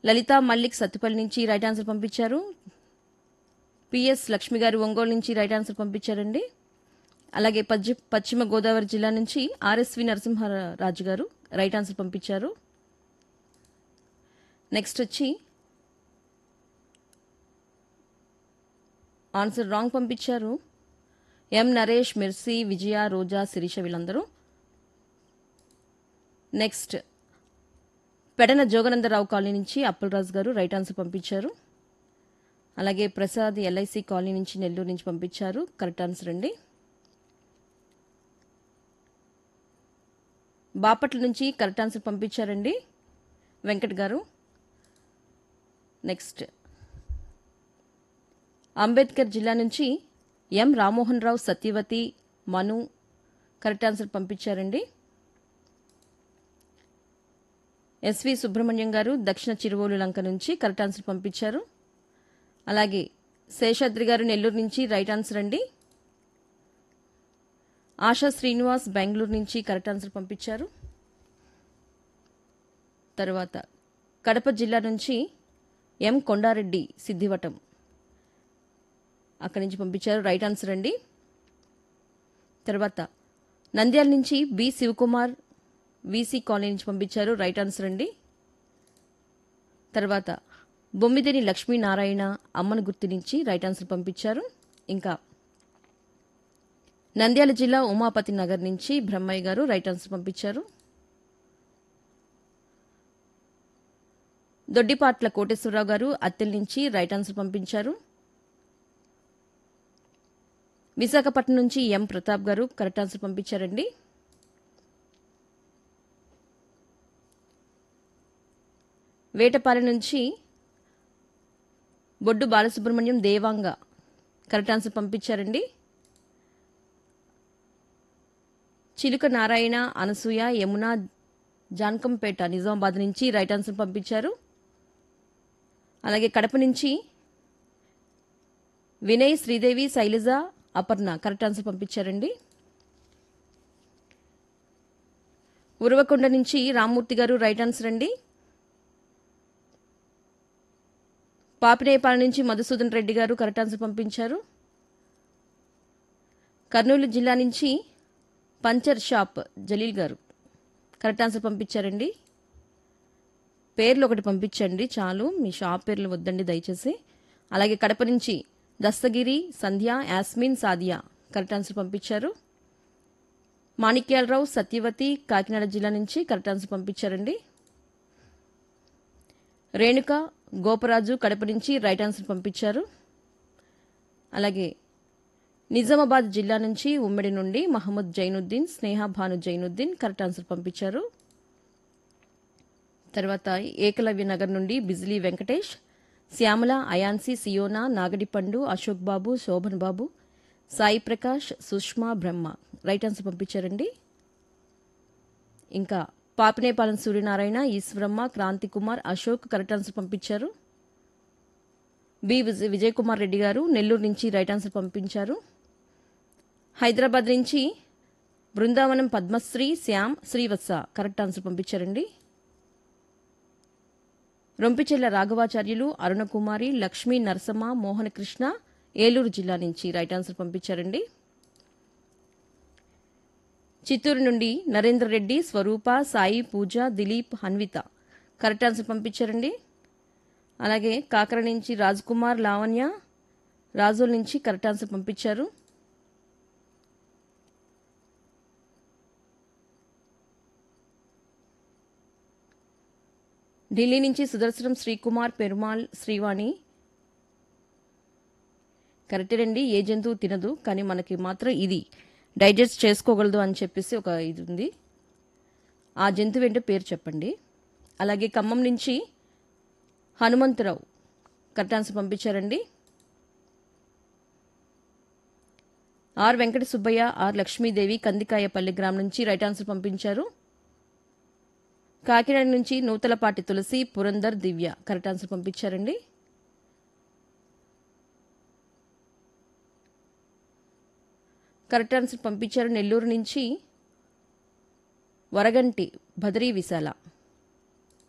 లలిత మల్లిక్ సత్తుపల్లి నుంచి right answer పంపించారు PS Lakshmi garu Ongole నుంచి రైట్ ఆన్సర్ పంపించారండి అలాగే పశ్చి పశ్చిమ గోదావరి జిల్లా నుంచి RSV Narasimharaju garu right answer పంపించారు నెక్స్ట్ వచ్చి ఆన్సర్ రాంగ్ పంపించారు ఎం నరేష్ మిర్సి విజయ రోజా శిరీష వీళ్ళందరూ నెక్స్ట్ పెడన జోగనందరావు కాలనీ నుంచి అప్పలరాజు గారు రైట్ ఆన్సర్ పంపించారు అలాగే ప్రసాద్ ఎల్ఐసి కాలనీ నుంచి నెల్లూరు నుంచి పంపించారు కరెక్ట్ ఆన్సర్ అండి బాపట్ల నుంచి కరెక్ట్ ఆన్సర్ పంపించారండి వెంకట్ గారు నెక్స్ట్ అంబేద్కర్ జిల్లా నుంచి M Rammohan Rao Satyavathi Manu correct answer పంపించారండి ఎస్వి సుబ్రహ్మణ్యం గారు దక్షిణ చిరువోలు లంక నుంచి కరెక్ట్ ఆన్సర్ పంపించారు అలాగే శేషాద్రి గారు నెల్లూరు నుంచి రైట్ ఆన్సర్ అండి ఆశా శ్రీనివాస్ బెంగళూరు నుంచి కరెక్ట్ ఆన్సర్ పంపించారు తర్వాత కడప జిల్లా నుంచి ఎం కొండారెడ్డి సిద్దివటం అక్కడి నుంచి పంపించారు రైట్ ఆన్సర్ అండి తర్వాత నంద్యాల నుంచి బి శివకుమార్ వీసీ కాలనీ నుంచి పంపించారు రైట్ ఆన్సర్ అండి తర్వాత బొమ్మిదేని లక్ష్మీనారాయణ అమ్మను గుర్తు నుంచి రైట్ ఆన్సర్ పంపించారు ఇంకా నంద్యాల జిల్లా ఉమాపతి నగర్ నుంచి బ్రహ్మయ్య గారు రైట్ ఆన్సర్ పంపించారు దొడ్డిపాట్ల కోటేశ్వరరావు గారు అత్తెల నుంచి రైట్ ఆన్సర్ పంపించారు విశాఖపట్నం నుంచి ఎం ప్రతాప్ గారు కరెక్ట్ ఆన్సర్ పంపించారండి వేటపాలెం నుంచి బొడ్డు బాలసుబ్రహ్మణ్యం దేవాంగ కరెక్ట్ ఆన్సర్ పంపించారండి చిలుక నారాయణ అనసూయ యమున జాన్కంపేట నిజామాబాద్ నుంచి రైట్ ఆన్సర్ పంపించారు అలాగే కడప నుంచి వినయ్ శ్రీదేవి శైలజ అపర్ణ కరెక్ట్ ఆన్సర్ పంపించారండి ఉరవకొండ నుంచి రామ్మూర్తి గారు రైట్ ఆన్సర్ అండి పాపినేపాల నుంచి మధుసూదన్ రెడ్డి గారు కరెక్ట్ ఆన్సర్ పంపించారు కర్నూలు జిల్లా నుంచి పంచర్ షాప్ జలీల్ గారు కరెక్ట్ ఆన్సర్ పంపించారండి పేర్లు ఒకటి పంపించండి చాలు మీ షాప్ పేర్లు వద్దండి దయచేసి అలాగే కడప నుంచి దస్తగిరి సంధ్య యాస్మిన్ సాదియా కరెక్ట్ ఆన్సర్ పంపించారు మాణిక్యాలరావు సత్యవతి కాకినాడ జిల్లా నుంచి కరెక్ట్ ఆన్సర్ పంపించారండి రేణుక గోపరాజు కడప నుంచి రైట్ ఆన్సర్ పంపించారు అలాగే నిజామాబాద్ జిల్లా నుంచి ఉమ్మడి నుండి మహమ్మద్ జైనుద్దీన్ స్నేహ భాను జైనుద్దీన్ కరెక్ట్ ఆన్సర్ పంపించారు తర్వాత ఏకలవ్య నగర్ నుండి బిజ్లీ వెంకటేష్ శ్యామల అయాన్సి సియోనా నాగడిపండు అశోక్ బాబు శోభన్ బాబు సాయి ప్రకాష్ సుష్మా బ్రహ్మ రైట్ ఆన్సర్ పంపించారండి ఇంకా పాపినేపాలెం సూర్యనారాయణ ఈశ్వరమ్మ క్రాంతి కుమార్ అశోక్ కరెక్ట్ ఆన్సర్ పంపించారు బి విజయ్ విజయ్ కుమార్ రెడ్డి గారు నెల్లూరు నుంచి రైట్ ఆన్సర్ పంపించారు హైదరాబాద్ నుంచి బృందావనం పద్మశ్రీ శ్యామ్ శ్రీవత్స కరెక్ట్ ఆన్సర్ పంపించారండి రొంపిచెల్ల రాఘవాచార్యులు అరుణకుమారి లక్ష్మీ నరసమ్మ మోహనకృష్ణ ఏలూరు జిల్లా నుంచి రైట్ ఆన్సర్ పంపించారండి చిత్తూరు నుండి నరేందర్ రెడ్డి స్వరూప సాయి పూజ దిలీప్ హన్విత కరెక్ట్ ఆన్సర్ పంపించారండి అలాగే కాకర నుంచి రాజ్ కుమార్ లావణ్య రాజోల్ నుంచి కరెక్ట్ ఆన్సర్ పంపించారు ఢిల్లీ నుంచి సుదర్శనం శ్రీకుమార్ పెరుమాల్ శ్రీవాణి కరెక్టేనండి ఏ జంతువు తినదు కానీ మనకి మాత్రం ఇది డైజెస్ట్ చేసుకోగలదు అని చెప్పేసి ఒక ఇది ఉంది ఆ జంతువు ఏంటో పేరు చెప్పండి అలాగే ఖమ్మం నుంచి హనుమంతరావు కరెక్ట్ ఆన్సర్ పంపించారండి ఆర్ వెంకట సుబ్బయ్య ఆర్ లక్ష్మీదేవి కందికాయపల్లి గ్రామం నుంచి రైట్ ఆన్సర్ పంపించారు కాకినాడ నుంచి నూతలపాటి తులసి పురందర్ దివ్య కరెక్ట్ ఆన్సర్ పంపించారండి కరెక్ట్ ఆన్సర్ పంపించారు నెల్లూరు నుంచి వరగంటి భద్రీ విశాల